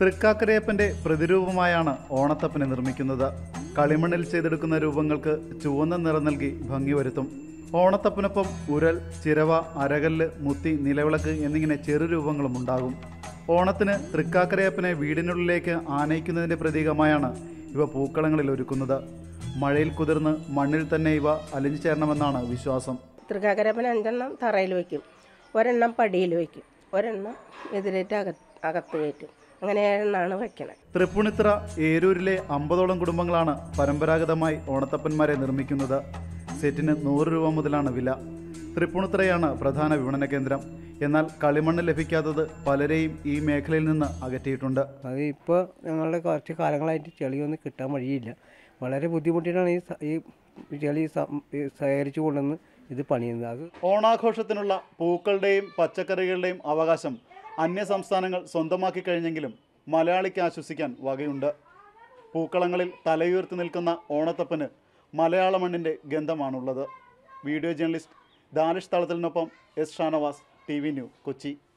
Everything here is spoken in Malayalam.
തൃക്കാക്കരയപ്പന്റെ പ്രതിരൂപമായാണ് ഓണത്തപ്പനെ നിർമ്മിക്കുന്നത് കളിമണ്ണിൽ ചെയ്തെടുക്കുന്ന രൂപങ്ങൾക്ക് ചുവന്ന നിറം നൽകി ഭംഗി വരുത്തും ഓണത്തപ്പനൊപ്പം ഉരൽ ചിരവ അരകല്ല് മുത്തി നിലവിളക്ക് എന്നിങ്ങനെ ചെറുരൂപങ്ങളും ഉണ്ടാകും ഓണത്തിന് തൃക്കാക്കരയപ്പനെ വീടിനുള്ളിലേക്ക് ആനയിക്കുന്നതിന്റെ പ്രതീകമായാണ് ഇവ പൂക്കളങ്ങളിൽ ഒരുക്കുന്നത് മഴയിൽ കുതിർന്ന് മണ്ണിൽ തന്നെ ഇവ അലിഞ്ഞു ചേരണമെന്നാണ് വിശ്വാസം തൃക്കാക്കരപ്പൻ അഞ്ചെണ്ണം തറയിൽ വയ്ക്കും ഒരെണ്ണം പടിയിൽ വയ്ക്കും ഒരെണ്ണം എതിരേറ്റ് അകത്ത് അകത്ത് കയറ്റും അങ്ങനെ ഏഴെണ്ണമാണ് വയ്ക്കണത് തൃപ്പൂണിത്തുറ ഏരൂരിലെ അമ്പതോളം കുടുംബങ്ങളാണ് പരമ്പരാഗതമായി ഓണത്തപ്പന്മാരെ നിർമ്മിക്കുന്നത് സെറ്റിന് നൂറ് രൂപ മുതലാണ് വില തൃപ്പൂണിത്തുറയാണ് പ്രധാന വിപണന കേന്ദ്രം എന്നാൽ കളിമണ്ണ് ലഭിക്കാത്തത് പലരെയും ഈ മേഖലയിൽ നിന്ന് അകറ്റിയിട്ടുണ്ട് അത് ഇപ്പോൾ ഞങ്ങളുടെ കുറച്ച് കാലങ്ങളായിട്ട് ചെളിയൊന്നും കിട്ടാൻ വഴിയില്ല വളരെ ബുദ്ധിമുട്ടിയിട്ടാണ് ഈ സ- ഈ ചെളി സം- ഈ ശേഖരിച്ചു കൊണ്ടുവന്ന് ഇത് പണിയുന്നത് അത് ഓണാഘോഷത്തിനുള്ള പൂക്കളുടെയും പച്ചക്കറികളുടെയും അവകാശം അന്യ സംസ്ഥാനങ്ങൾ സ്വന്തമാക്കി കഴിഞ്ഞെങ്കിലും മലയാളിക്ക് ആശ്വസിക്കാൻ വകയുണ്ട് പൂക്കളങ്ങളിൽ തലയുയർത്തി നിൽക്കുന്ന ഓണത്തപ്പന് മലയാള മണ്ണിൻ്റെ ഗന്ധമാണുള്ളത് വീഡിയോ ജേർണലിസ്റ്റ് ദാനിഷ് തളത്തിലിനൊപ്പം S Shanavas T V new Kochi